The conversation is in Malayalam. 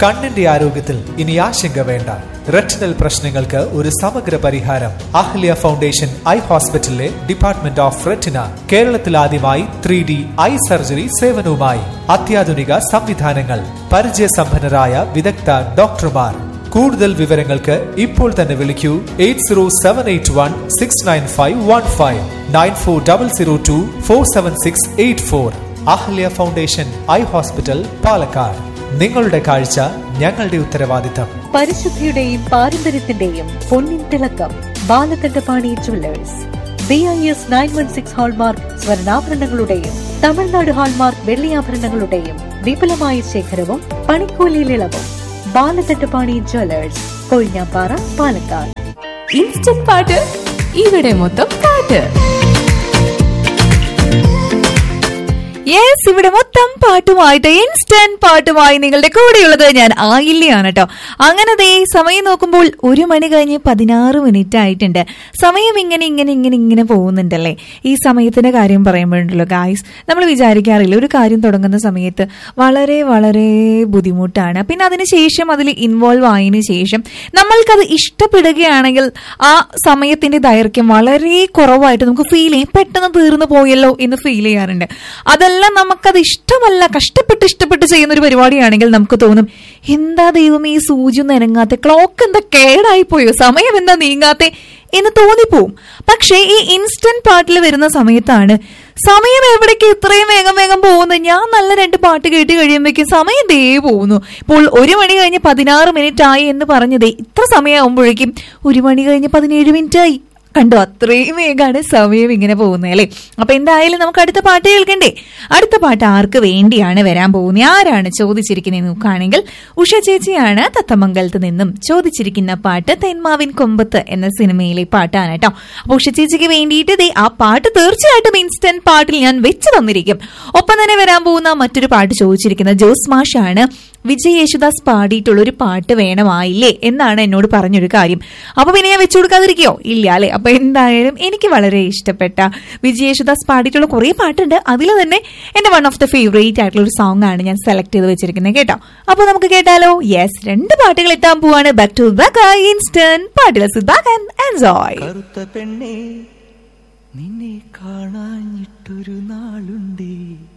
കണ്ണിന്റെ ആരോഗ്യത്തിൽ ഇനി ആശങ്ക വേണ്ട റെറ്റിനൽ പ്രശ്നങ്ങൾക്ക് ഒരു സമഗ്ര പരിഹാരം അഹ്ല്യ ഫൗണ്ടേഷൻ ഐ ഹോസ്പിറ്റലിലെ ഡിപ്പാർട്ട്മെന്റ് ഓഫ് റെറ്റിന കേരളത്തിൽ ആദ്യമായി ത്രീ ഡി ഐ സർജറി സേവനവുമായി അത്യാധുനിക സംവിധാനങ്ങൾ പരിചയസമ്പന്നരായ വിദഗ്ധ ഡോക്ടർമാർ കൂടുതൽ വിവരങ്ങൾക്ക് ഇപ്പോൾ തന്നെ വിളിക്കൂ eight zero seven eight one six nine five one five nine four double zero two four seven six eight four Ahalya foundation eye hospital Palakkad നിങ്ങളുടെ കാഴ്ച ഞങ്ങളുടെ ഉത്തരവാദിത്തം പരിശുദ്ധിയുടെയും പാരമ്പര്യത്തിന്റെയും പൊന്നിൻ തിളക്കം Balakandapani jewellers B I S nine one six hallmark സ്വർണ്ണാഭരണങ്ങളുടെയും തമിഴ്നാട് ഹാൾമാർക്ക് വെള്ളിയാഭരണങ്ങളുടെയും വിപുലമായ ശേഖരവും പണിക്കൂലിയിൽ ഇളവും ബാലകണ്ഠപാണി ജുവല്ലേഴ്സ് കൊഴിഞ്ഞാപ്പാറ പാലക്കാട് ഇൻസ്റ്റന്റ് പാട്ട് ഇവിടെ മൊത്തം പാട്ട് യെസ് ഇവിടെ മൊത്തം പാട്ടുമായിട്ട് ഇൻസ്റ്റന്റ് പാട്ടുമായി നിങ്ങളുടെ കൂടെയുള്ളത് ഞാൻ ആയില്ലയാണ് കേട്ടോ അങ്ങനെ ദേ സമയം നോക്കുമ്പോൾ ഒരു മണി കഴിഞ്ഞ് പതിനാറ് മിനിറ്റ് ആയിട്ടുണ്ട് സമയം ഇങ്ങനെ ഇങ്ങനെ ഇങ്ങനെ ഇങ്ങനെ പോകുന്നുണ്ടല്ലേ ഈ സമയത്തിന്റെ കാര്യം പറയുമ്പോഴുണ്ടല്ലോ ഗായ്സ് നമ്മൾ വിചാരിക്കാറില്ല ഒരു കാര്യം തുടങ്ങുന്ന സമയത്ത് വളരെ വളരെ ബുദ്ധിമുട്ടാണ് പിന്നെ അതിനുശേഷം അതിൽ ഇൻവോൾവ് ആയതിനു ശേഷം നമ്മൾക്കത് ഇഷ്ടപ്പെടുകയാണെങ്കിൽ ആ സമയത്തിന്റെ ദൈർഘ്യം വളരെ കുറവായിട്ട് നമുക്ക് ഫീൽ ചെയ്യും പെട്ടെന്ന് തീർന്നു പോയല്ലോ എന്ന് ഫീൽ ചെയ്യാറുണ്ട് അതെല്ലാം നമുക്കത് ഇഷ്ടമല്ല കഷ്ടപ്പെട്ട് ഇഷ്ടപ്പെട്ട് ചെയ്യുന്ന ഒരു പരിപാടിയാണെങ്കിൽ നമുക്ക് തോന്നും എന്താ ദൈവം ഈ സൂചി ഒന്നും ഇറങ്ങാത്ത ക്ലോക്ക് എന്താ കേടായി പോയോ സമയം എന്താ നീങ്ങാത്തെ എന്ന് തോന്നിപ്പോവും പക്ഷേ ഈ ഇൻസ്റ്റന്റ് പാട്ടിൽ വരുന്ന സമയത്താണ് സമയം എവിടേക്ക് ഇത്രയും വേഗം വേഗം പോകുന്നു ഞാൻ നല്ല രണ്ട് പാട്ട് കേട്ട് കഴിയുമ്പോഴേക്കും സമയം ദേ പോകുന്നു ഇപ്പോൾ ഒരു മണി കഴിഞ്ഞ് പതിനാറ് മിനിറ്റ് ആയി എന്ന് പറഞ്ഞതേ ഇത്ര സമയമാകുമ്പോഴേക്കും ഒരു മണി കഴിഞ്ഞ് പതിനേഴ് മിനിറ്റ് ആയി കണ്ടോ അത്രയും വേഗമാണ് സമയം ഇങ്ങനെ പോകുന്നത് അല്ലേ അപ്പൊ എന്തായാലും നമുക്ക് അടുത്ത പാട്ട് കേൾക്കണ്ടേ അടുത്ത പാട്ട് ആർക്ക് വേണ്ടിയാണ് വരാൻ പോകുന്നത് ആരാണ് ചോദിച്ചിരിക്കുന്നത് നോക്കുകയാണെങ്കിൽ ഉഷ ചേച്ചിയാണ് തത്തമംഗലത്ത് നിന്നും ചോദിച്ചിരിക്കുന്ന പാട്ട് തെന്മാവിൻ കൊമ്പത്ത് എന്ന സിനിമയിലെ പാട്ടാണ് കേട്ടോ അപ്പൊ ഉഷ ചേച്ചിക്ക് വേണ്ടിയിട്ട് ദേ ആ പാട്ട് തീർച്ചയായിട്ടും ഇൻസ്റ്റന്റ് പാട്ടിൽ ഞാൻ വെച്ച് തന്നിരിക്കും ഒപ്പം തന്നെ വരാൻ പോകുന്ന മറ്റൊരു പാട്ട് ചോദിച്ചിരിക്കുന്ന ജോസ് മാഷാണ് വിജയ് യേശുദാസ് പാടിയിട്ടുള്ള ഒരു പാട്ട് വേണമായില്ലേ എന്നാണ് എന്നോട് പറഞ്ഞൊരു കാര്യം അപ്പൊ പിന്നെ ഞാൻ വെച്ചു കൊടുക്കാതിരിക്കോ ഇല്ല അല്ലെ അപ്പൊ എന്തായാലും എനിക്ക് വളരെ ഇഷ്ടപ്പെട്ട വിജയ് യേശുദാസ് പാടിയിട്ടുള്ള കുറെ പാട്ടുണ്ട് അതിൽ തന്നെ എന്റെ വൺ ഓഫ് ദ ഫേവറേറ്റ് ആയിട്ടുള്ള ഒരു സോങ് ആണ് ഞാൻ സെലക്ട് ചെയ്ത് വെച്ചിരിക്കുന്നത് കേട്ടോ അപ്പൊ നമുക്ക് കേട്ടാലോ യെസ് രണ്ട് പാട്ടുകൾ എത്താൻ പോവാണ് ബാക്ക് ടു ബാക്ക് ഇൻസ്റ്റന്റ് പാട്ടിലെ ബാക്ക് ആൻഡ് എൻജോയ് കറുത്ത പെണ്ണേ നിന്നെ കാണാഞ്ഞിട്ടൊരു നാളുണ്ടേ